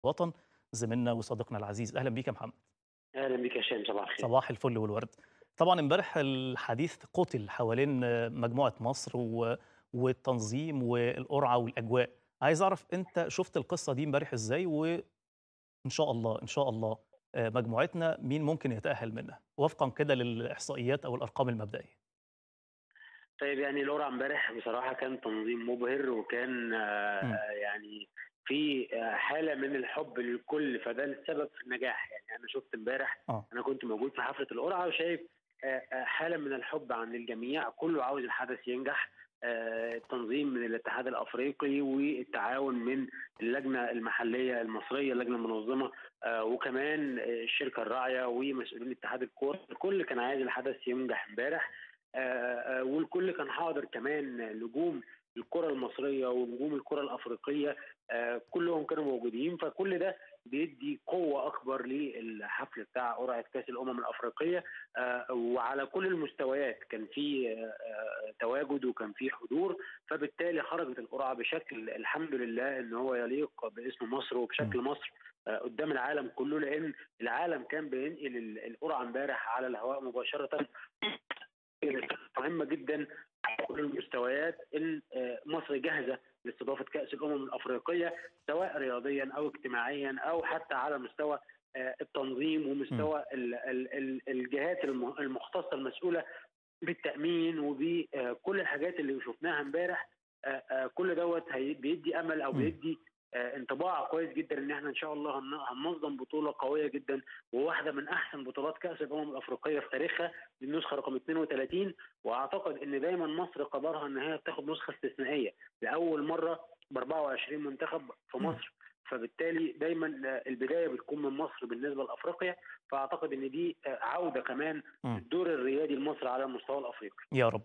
الوطن زميلنا وصديقنا العزيز اهلا بيك يا محمد اهلا بك يا هشام صباح الخير صباح الفل والورد طبعا امبارح الحديث قتل حوالين مجموعه مصر و... والتنظيم والقرعه والاجواء عايز اعرف انت شفت القصه دي امبارح ازاي وان شاء الله ان شاء الله آه، مجموعتنا مين ممكن يتاهل منها وفقا كده للاحصائيات او الارقام المبدئيه طيب يعني القرعه امبارح بصراحه كان تنظيم مبهر وكان آه، مم. آه، يعني في آه، حاله من الحب للكل فده السبب في النجاح يعني انا شفت امبارح اه انا كنت موجود في حفله القرعه وشايف آه، آه، حاله من الحب عند الجميع كله عاوز الحدث ينجح آه، التنظيم من الاتحاد الافريقي والتعاون من اللجنه المحليه المصريه اللجنه المنظمه آه، وكمان آه، الشركه الراعيه ومسؤولين اتحاد الكوره الكل كان عايز الحدث ينجح امبارح آه، آه، والكل كان حاضر كمان نجوم الكره المصريه ونجوم الكره الافريقيه آه، كلهم كانوا موجودين فكل ده بيدي قوه اكبر للحفل بتاع قرعه كاس الامم الافريقيه آه، وعلى كل المستويات كان في آه، آه، تواجد وكان في حضور فبالتالي خرجت القرعه بشكل الحمد لله ان هو يليق باسم مصر وبشكل مصر آه، قدام العالم كله لان العالم كان بينقل ال- القرعه امبارح على الهواء مباشره مهمه جدا على كل المستويات ان آه، مصر جاهزه لاستضافه كاس الامم الافريقيه سواء رياضيا او اجتماعيا او حتى على مستوى آه، التنظيم ومستوى ال- ال- ال- الجهات الم- المختصه المسؤوله بالتامين وبكل الحاجات اللي شفناها امبارح آه، آه، كل دوت هي- بيدي امل او مم. بيدي آه، انطباع كويس جدا ان احنا ان شاء الله هن- هننظم بطوله قويه جدا وواحده من احسن بطولات كاس الامم الافريقيه في تاريخها دي النسخه رقم 32 واعتقد ان دايما مصر قدرها ان هي تاخد نسخه استثنائيه لاول مره ب 24 منتخب في مم. مصر فبالتالي دايما آه، البدايه بتكون من مصر بالنسبه لافريقيا فاعتقد ان دي آه، عوده كمان مم. الدور الريادي لمصر على المستوى الافريقي يا رب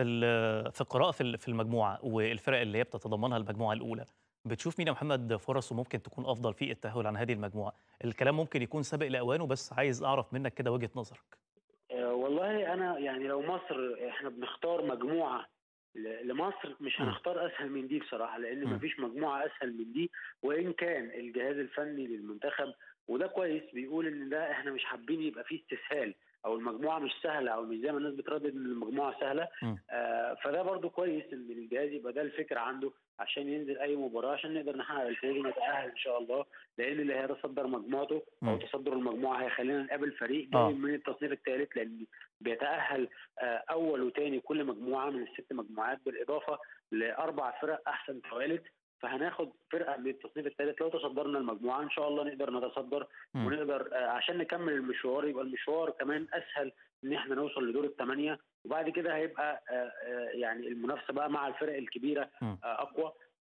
ال- في القراءه في ال- في المجموعه والفرق اللي هي بتتضمنها المجموعه الاولى بتشوف مين يا محمد فرصه ممكن تكون افضل في التاهل عن هذه المجموعه الكلام ممكن يكون سابق لاوانه بس عايز اعرف منك كده وجهه نظرك آه، والله انا يعني لو مصر احنا بنختار مجموعه ل- لمصر مش مم. هنختار اسهل من دي بصراحه لان مم. مفيش مجموعه اسهل من دي وان كان الجهاز الفني للمنتخب وده كويس بيقول ان ده احنا مش حابين يبقى فيه استسهال او المجموعه مش سهله او مش زي ما الناس بتردد ان المجموعه سهله مم. آه فده برضو كويس ان الجهاز يبقى ده الفكر عنده عشان ينزل اي مباراه عشان نقدر نحقق الفوز ونتاهل ان شاء الله لان اللي هيتصدر مجموعته او مم. تصدر المجموعه هيخلينا نقابل فريق آه. جاي من التصنيف الثالث لان بيتاهل آه، اول وثاني كل مجموعه من الست مجموعات بالاضافه لاربع فرق احسن توالد فهناخد فرقه من التصنيف الثالث لو تصدرنا المجموعه ان شاء الله نقدر نتصدر مم. ونقدر آه، عشان نكمل المشوار يبقى المشوار كمان اسهل ان احنا نوصل لدور الثمانيه وبعد كده هيبقى آه، آه، يعني المنافسه بقى مع الفرق الكبيره مم. آه، اقوى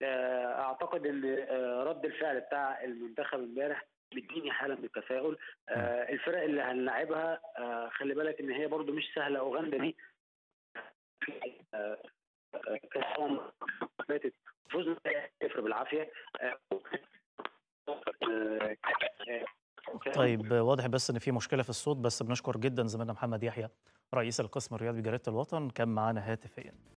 آه، اعتقد ان آه، رد الفعل بتاع المنتخب امبارح بيديني حاله من التفاؤل آه، الفرق اللي هنلعبها آه، خلي بالك ان هي برضو مش سهله اوغندا دي آه، آه، كاس الامم فاتت فزنا صفر بالعافيه آه، آه، آه، طيب واضح بس ان في مشكله في الصوت بس بنشكر جدا زميلنا محمد يحيى رئيس القسم الرياضي بجريده الوطن كان معانا هاتفيا